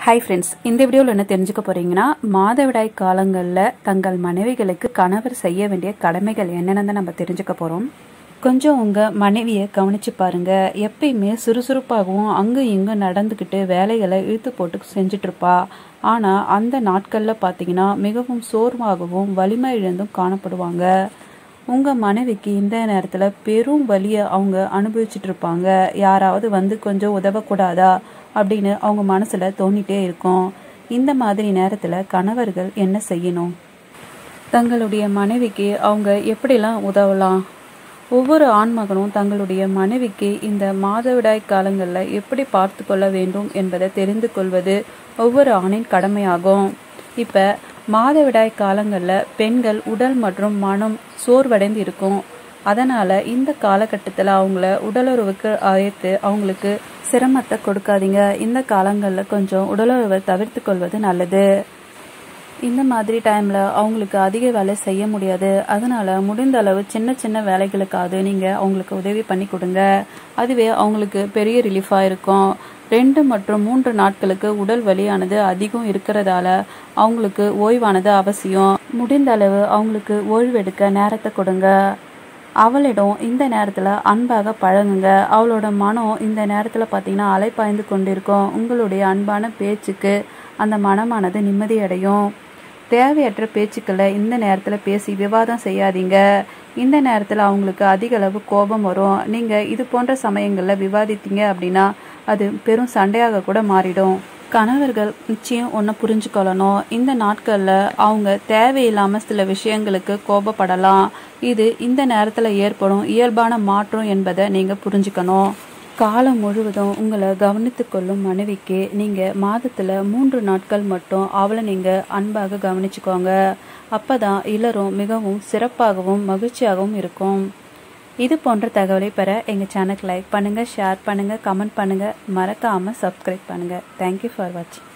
hi friends இந்த வீடியோவில் என்ன தெரிஞ்சுக்க போறீங்கன்னா மாதவிடாய் காலங்களில் தங்கள் மனைவிகளுக்கு கணவர் செய்ய வேண்டிய கடமைகள் என்னென்னு தான் நம்ம தெரிஞ்சுக்க போகிறோம் கொஞ்சம் உங்கள் மனைவியை கவனிச்சு பாருங்க எப்பயுமே சுறுசுறுப்பாகவும் அங்கும் இங்கும் நடந்துக்கிட்டு வேலைகளை இழுத்து போட்டு செஞ்சுட்டு இருப்பா ஆனால் அந்த நாட்களில் பார்த்தீங்கன்னா மிகவும் சோர்வாகவும் வலிமை இழந்தும் காணப்படுவாங்க உங்கள் மனைவிக்கு இந்த நேரத்தில் பெரும் வலியை அவங்க அனுபவிச்சுட்டு இருப்பாங்க யாராவது வந்து கொஞ்சம் உதவக்கூடாதா அப்படின்னு அவங்க மனசில் தோணிட்டே இருக்கும் இந்த மாதிரி நேரத்தில் கணவர்கள் என்ன செய்யணும் தங்களுடைய மனைவிக்கு அவங்க எப்படிலாம் உதவலாம் ஒவ்வொரு ஆண்மகனும் தங்களுடைய மனைவிக்கு இந்த மாதவிடாய் காலங்களில் எப்படி பார்த்து கொள்ள வேண்டும் என்பதை தெரிந்து கொள்வது ஒவ்வொரு ஆணின் கடமையாகும் இப்போ மாதவிடாய் காலங்களில் பெண்கள் உடல் மற்றும் மனம் சோர்வடைந்து இருக்கும் அதனால் இந்த காலகட்டத்தில் அவங்கள உடலுறவுக்கு அழைத்து அவங்களுக்கு சிரமத்தை கொடுக்காதீங்க இந்த காலங்களில் கொஞ்சம் உடலுறவை தவிர்த்து கொள்வது நல்லது இந்த மாதிரி டைமில் அவங்களுக்கு அதிக வேலை செய்ய முடியாது அதனால முடிந்த அளவு சின்ன சின்ன வேலைகளுக்காவது நீங்கள் அவங்களுக்கு உதவி பண்ணி கொடுங்க அதுவே அவங்களுக்கு பெரிய ரிலீஃபாக இருக்கும் ரெண்டு மற்றும் மூன்று நாட்களுக்கு உடல் வலியானது அதிகம் இருக்கிறதால அவங்களுக்கு ஓய்வானது அவசியம் முடிந்த அளவு அவங்களுக்கு ஓய்வெடுக்க நேரத்தை கொடுங்க அவளிடம் இந்த நேரத்தில் அன்பாக பழகுங்க அவளோட மனம் இந்த நேரத்தில் பார்த்தீங்கன்னா அலைப்பாய்ந்து கொண்டிருக்கும் உங்களுடைய அன்பான பேச்சுக்கு அந்த மனமானது நிம்மதியடையும் தேவையற்ற பேச்சுக்களை இந்த நேரத்தில் பேசி விவாதம் செய்யாதீங்க இந்த நேரத்தில் அவங்களுக்கு அதிக அளவு கோபம் வரும் நீங்கள் இது போன்ற சமயங்களில் விவாதித்தீங்க அப்படின்னா அது பெரும் சண்டையாக கூட மாறிடும் கணவர்கள் நிச்சயம் ஒன்று புரிஞ்சுக்கொள்ளணும் இந்த நாட்களில் அவங்க தேவையில்லாமல் சில விஷயங்களுக்கு கோபப்படலாம் இது இந்த நேரத்தில் ஏற்படும் இயல்பான மாற்றம் என்பதை நீங்கள் புரிஞ்சுக்கணும் காலம் முழுவதும் உங்களை கவனித்து கொள்ளும் மனைவிக்கு நீங்கள் மாதத்தில் மூன்று நாட்கள் மட்டும் அவளை நீங்கள் அன்பாக கவனிச்சுக்கோங்க அப்போ தான் இல்லறம் மிகவும் சிறப்பாகவும் மகிழ்ச்சியாகவும் இருக்கும் இது போன்ற தகவலை பெற எங்கள் சேனலுக்கு லைக் பண்ணுங்கள் ஷேர் பண்ணுங்கள் கமெண்ட் பண்ணுங்கள் மறக்காமல் சப்ஸ்கிரைப் பண்ணுங்கள் தேங்க்யூ ஃபார் வாட்சிங்